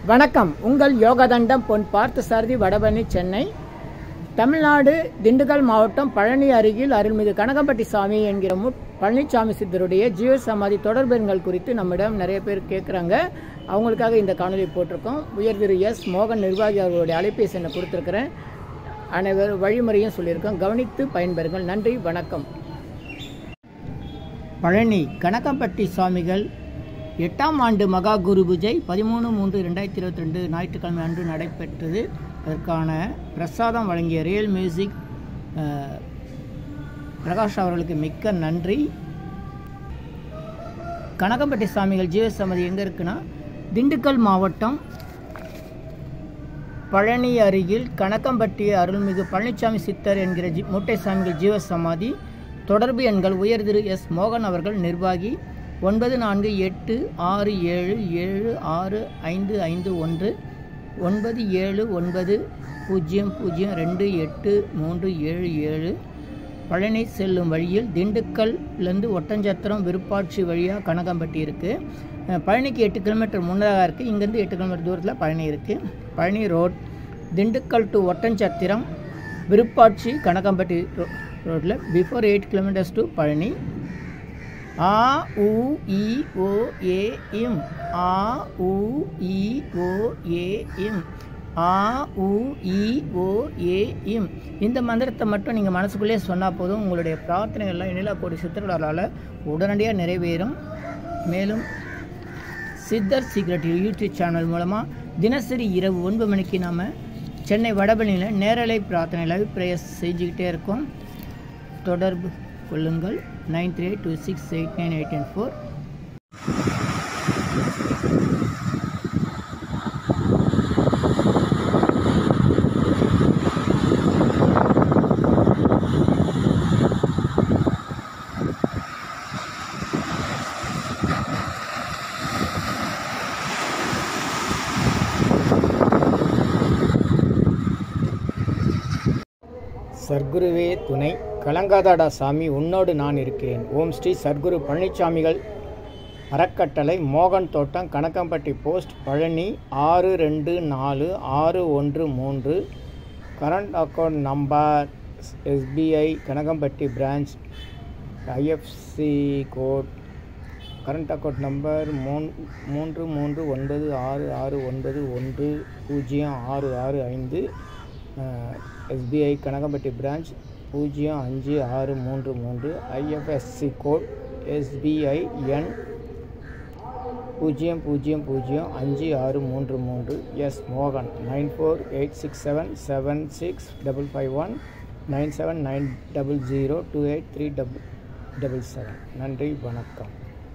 வணக்கம் உங்கள் யோகதண்டம் பொன் பார்த்தசாரதி வடபழனி சென்னை தமிழ்நாடு திண்டுக்கல் மாவட்டம் பழனி அருகில் அருள்மிகு கனகம்பட்டி சாமி என்கிற மு பழனிசாமி சித்தருடைய ஜீவ சமாதி தொடர்பெண்கள் குறித்து நம்மிடம் நிறைய பேர் கேட்குறாங்க அவங்களுக்காக இந்த காணொலி போட்டிருக்கோம் உயர் திரு எஸ் மோகன் நிர்வாகி அவர்களுடைய அலைபேசி எண்ணை கொடுத்துருக்கிறேன் அனைவர் வழிமுறையும் சொல்லியிருக்கோம் கவனித்து பயன்பெறுங்கள் நன்றி வணக்கம் பழனி கனகம்பட்டி சுவாமிகள் எட்டாம் ஆண்டு மகா குரு பூஜை பதிமூணு மூன்று ரெண்டாயிரத்தி இருபத்தி ரெண்டு ஞாயிற்றுக்கிழமை அன்று நடைபெற்றது அதற்கான பிரசாதம் வழங்கிய ரியல் மியூசிக் அஹ், பிரகாஷ் அவர்களுக்கு மிக்க நன்றி கனகம்பட்டி சுவாமிகள் ஜீவசமதி எங்கே இருக்குன்னா திண்டுக்கல் மாவட்டம் பழனி அருகில் கணக்கம்பட்டி அருள்மிகு பழனிசாமி சித்தர் என்கிற ஜி மூட்டை சாமிகள் ஜீவசமாதி தொடர்பு எண்கள் உயர் திரு எஸ் மோகன் அவர்கள் நிர்வாகி ஒன்பது நான்கு எட்டு ஆறு ஏழு ஏழு ஆறு ஐந்து ஐந்து ஒன்று ஒன்பது ஏழு ஒன்பது பூஜ்ஜியம் பூஜ்ஜியம் ரெண்டு எட்டு மூன்று ஏழு ஏழு பழனி செல்லும் வழியில் திண்டுக்கல்லேருந்து ஒட்டஞ்சத்திரம் விருப்பாட்சி வழியாக கனகம்பட்டி இருக்குது பழனிக்கு எட்டு கிலோமீட்டர் முன்னதாக இருக்குது இங்கேருந்து எட்டு கிலோமீட்டர் தூரத்தில் பழனி இருக்குது பழனி ரோட் திண்டுக்கல் டு ஒட்டஞ்சத்திரம் விருப்பாட்சி கனகம்பட்டி ரோ ரோட்டில் before eight kilometres to Palani ஆ உ இ ஓ ஏ இம் ஆ உ இ ஓ ஏ இம் ஆ உ இ ஓ ஏ இம் இந்த மந்திரத்தை மட்டும் நீங்கள் மனசுக்குள்ளேயே சொன்னால் போதும் உங்களுடைய பிரார்த்தனைகள்லாம் எண்ணிலா கோடி சித்தர்களால் உடனடியாக நிறைவேறும் மேலும் சித்தர் சீக்ரெட் யூடியூப் சேனல் மூலமாக தினசரி இரவு ஒன்பது மணிக்கு நாம் சென்னை வடபழனியில் நேரலை பிரார்த்தனை லைவ் ப்ரேயர்ஸ் செஞ்சுக்கிட்டே இருக்கோம் தொடர்பு கொள்ளுங்கள் nine three two six eight nine eight and four சர்க்குருவே துணை கலங்காதாடா சாமி உன்னோடு நான் இருக்கிறேன் ஓம் ஸ்ரீ சர்க்குரு பழனிசாமிகள் அறக்கட்டளை மோகன் தோட்டம் கணக்கம்பட்டி போஸ்ட் பழனி ஆறு ரெண்டு நாலு ஆறு ஒன்று மூன்று current account number SBI Kanakampatti branch IFSC code current account number மூன் மூன்று மூன்று ஒன்பது ஆறு ஆறு ஒன்பது ஒன்று பூஜ்ஜியம் ஆறு ஆறு ஐந்து எஸ்பிஐ கனகம்பட்டி பிரான்ச் பூஜ்ஜியம் அஞ்சு ஆறு மூன்று மூன்று ஐஎஃப்எஸ்சி கோட் எஸ்பிஐ எண் பூஜ்ஜியம் பூஜ்ஜியம் பூஜ்ஜியம் அஞ்சு ஆறு மூன்று மூன்று எஸ் மோகன் nine four eight six seven seven six double five one nine seven nine double zero two eight three double double seven நன்றி வணக்கம்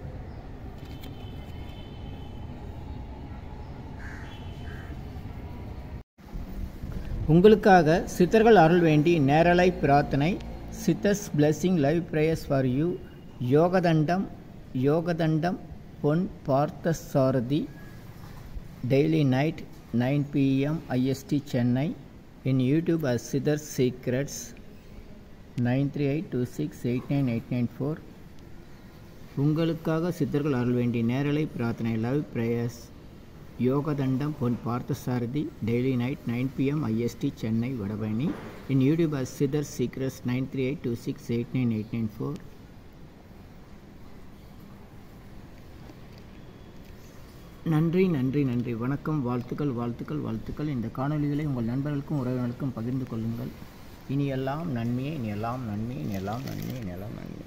உங்களுக்காக சித்தர்கள் அருள் வேண்டி நேரலை பிரார்த்தனை Siddhars blessing live prayers for you Yogathandam Yogathandam Pon Partha Sarathi daily night nine PM IST Chennai in YouTube as Siddhar secrets nine three eight two six eight nine eight nine four உங்களுக்காக சித்தர்கள் அருள் வேண்டி நேரலை பிரார்த்தனை love prayers Yogathandam Pon Parthasarathy daily night nine PM IST Chennai Vadapalani in YouTube as Siddhar secrets nine three eight two six eight nine eight nine four நன்றி நன்றி நன்றி வணக்கம் வாழ்த்துக்கள் வாழ்த்துக்கள் வாழ்த்துக்கள் இந்த காணொலிகளை உங்கள் நண்பர்களுக்கும் உறவினர்களுக்கும் பகிர்ந்து கொள்ளுங்கள் இனி எல்லாம் நன்மையே இனி எல்லாம் நன்மை இனி எல்லாம் நன்மை இனி எல்லாம் நன்மை